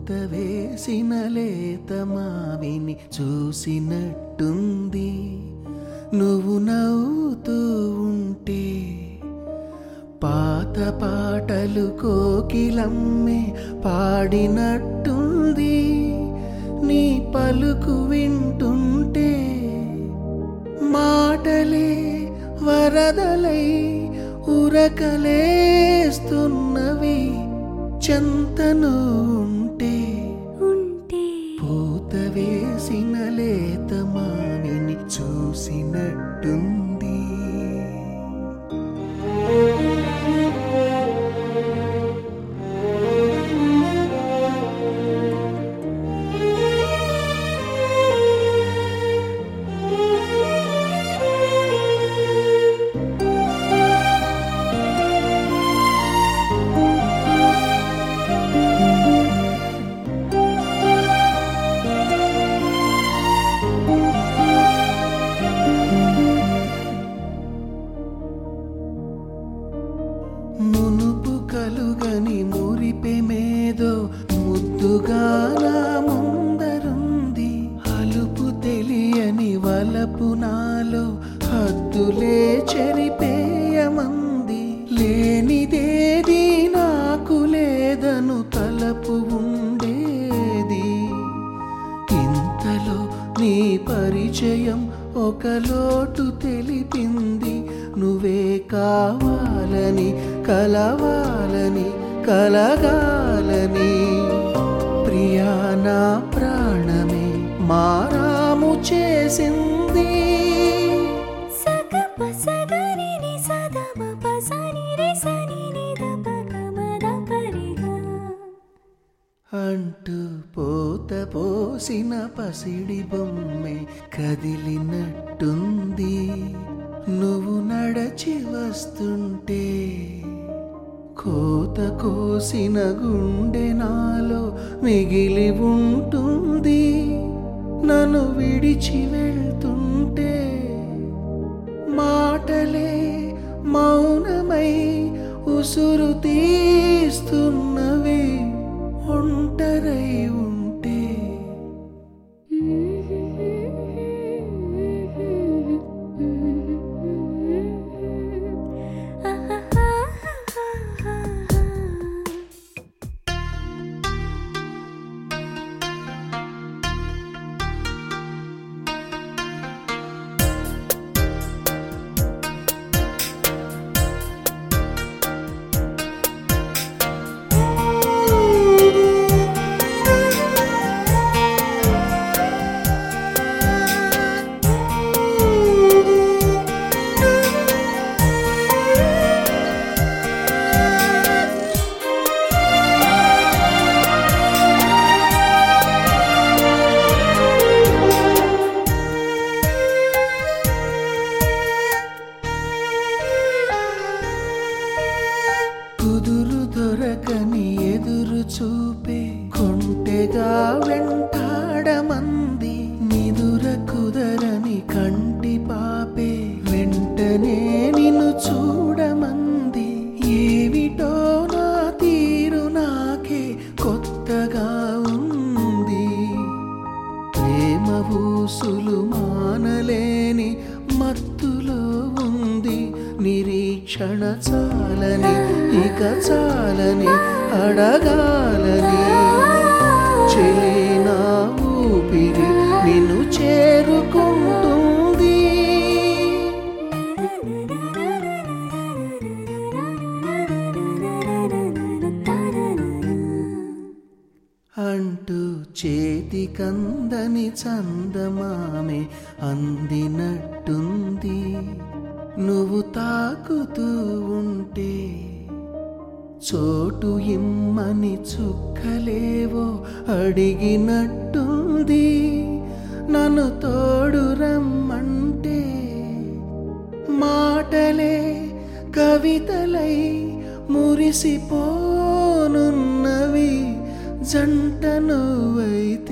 పూత వేసిన లేత మావిని చూసినట్టుంది నువ్వు నవ్వుతూ ఉంటే పాత పాటలు కోకిలమ్మే పాడినట్టుంది నీ పలుకు వింటుంటే మాటలే వరదలై ఉరకలేస్తున్నవి చెంతను ఉంటే ఉంటే పూత వేసిన లేత మావిని చూసినట్టుంది మునుపు కలుగని మురిపెమేదో ముద్దుగా నా ముందరుంది అలుపు తెలియని వలపు నాలో హద్దులే చెరిపేయమంది లేనిదేది నాకు లేదను తలపు ఉండేది ఇంతలో నీ పరిచయం ఒక లోటు తెలిపింది నువ్వే కావాలని కలవాలని కలగాలని ప్రియా నా ప్రాణమే మారాము చేసింది సగప సగరిని సదమ పసని రే సని ని దప గమద పరిగా అంటూ పోత పోసిన పసిడి బొమ్మే కదిలినట్టుంది నువ్వు నడచి వస్తుంటే కోత కోసిన గుండె నాలో మిగిలి ఉంటుంది నన్ను విడిచి వెళ్తుంటే మాటలే మౌనమై ఉసురు తీస్తున్నవి ఒంటరై ఉంటే కుదురు దొరకని ఎదురు చూపే కొంటెగా వెంటాడమంది నిదుర కుదరని కంటి పాపే వెంటనే నిన్ను చూడమంది ఏమిటో నా తీరు నాకే కొత్తగా ఉంది ప్రేమ ఊసులు మానలేని మత్తులో ఉంది నిరీక్షణ చాలని ఇక చాలని అడగాలని చెలి నా ఊపిరి నిన్ను చేరుకుంటుంది అంటూ చేతికందని చందమామె అందినట్టుంది నువ్వు తాకుతూ ఉంటే చోటు ఇమ్మని చుక్కలేవో అడిగినట్టుంది నన్ను తోడు రమ్మంటే మాటలే కవితలై మురిసిపోనున్నవి జంట నువ్వైతే